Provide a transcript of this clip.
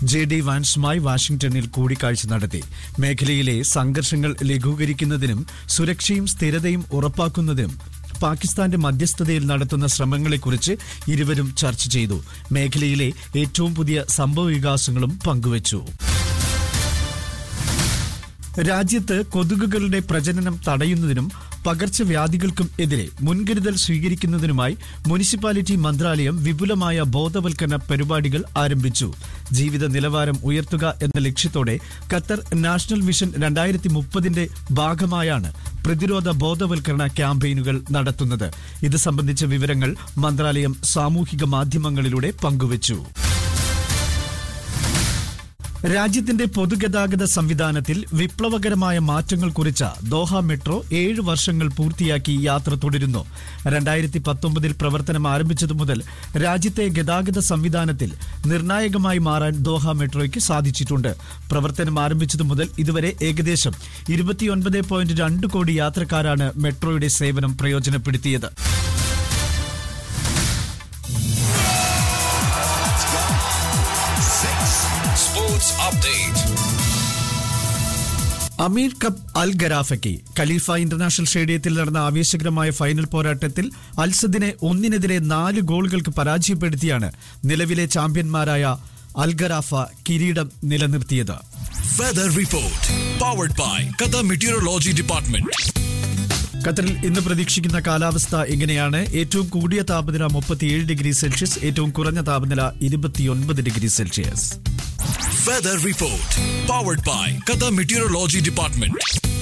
J D വാൻസുമായി വാഷിംഗ്ടണിൽ കൂടിക്കാഴ്ച നടത്തി മേഖലയിലെ സംഘർഷങ്ങൾ ലഘൂകരിക്കുന്നതിനും സുരക്ഷയും സ്ഥിരതയും ഉറപ്പാക്കുന്നതിനും പാകിസ്ഥാന്റെ മധ്യസ്ഥതയിൽ നടത്തുന്ന ശ്രമങ്ങളെക്കുറിച്ച് ഇരുവരും ചർച്ച ചെയ്തു മേഖലയിലെ ഏറ്റവും പുതിയ സംഭവ വികാസങ്ങളും പങ്കുവച്ചു രാജ്യത്ത് കൊതുകുകളുടെ പ്രജനനം തടയുന്നതിനും പകർച്ചവ്യാധികൾക്കും എതിരെ മുൻകരുതൽ സ്വീകരിക്കുന്നതിനുമായി മുനിസിപ്പാലിറ്റി മന്ത്രാലയം വിപുലമായ ബോധവൽക്കരണ പരിപാടികൾ ആരംഭിച്ചു ജീവിത നിലവാരം ഉയർത്തുക എന്ന ലക്ഷ്യത്തോടെ ഖത്തർ നാഷണൽ വിഷൻ രണ്ടായിരത്തി മുപ്പതിന്റെ ഭാഗമായാണ് പ്രതിരോധ ബോധവൽക്കരണ ക്യാമ്പയിനുകൾ നടത്തുന്നത് ഇത് സംബന്ധിച്ച വിവരങ്ങൾ മന്ത്രാലയം സാമൂഹിക മാധ്യമങ്ങളിലൂടെ പങ്കുവച്ചു രാജ്യത്തിന്റെ പൊതുഗതാഗത സംവിധാനത്തിൽ വിപ്ലവകരമായ മാറ്റങ്ങൾ കുറിച്ച ദോഹ മെട്രോ ഏഴ് വർഷങ്ങൾ പൂർത്തിയാക്കി യാത്ര തുടരുന്നു രണ്ടായിരത്തി പത്തൊമ്പതിൽ പ്രവർത്തനം ആരംഭിച്ചതു മുതൽ രാജ്യത്തെ ഗതാഗത സംവിധാനത്തിൽ നിർണായകമായി മാറാൻ ദോഹ മെട്രോയ്ക്ക് സാധിച്ചിട്ടുണ്ട് പ്രവർത്തനം ആരംഭിച്ചതു മുതൽ ഇതുവരെ ഏകദേശം ഇരുപത്തിയൊൻപത് പോയിന്റ് രണ്ട് കോടി യാത്രക്കാരാണ് മെട്രോയുടെ സേവനം പ്രയോജനപ്പെടുത്തിയത് Sports Update. Amir cup Al ഗരാഫയ്ക്ക് ഖലീഫ ഇന്റർനാഷണൽ സ്റ്റേഡിയത്തിൽ നടന്ന ആവേശകരമായ ഫൈനൽ പോരാട്ടത്തിൽ അൽസദിനെ ഒന്നിനെതിരെ നാല് ഗോളുകൾക്ക് പരാജയപ്പെടുത്തിയാണ് നിലവിലെ ചാമ്പ്യന്മാരായ അൽ ഗറാഫ കിരീടം നിലനിർത്തിയത് Weather Report. Powered by Qatar Meteorology Department. ഖത്തറിൽ ഇന്ന് പ്രതീക്ഷിക്കുന്ന കാലാവസ്ഥ ഇങ്ങനെയാണ് ഏറ്റവും കൂടിയ താപനില മുപ്പത്തിയേഴ് ഡിഗ്രി സെൽഷ്യസ് ഏറ്റവും കുറഞ്ഞ താപനില ഇരുപത്തിയൊൻപത് degree Celsius Weather Report. Powered by Qatar Meteorology Department.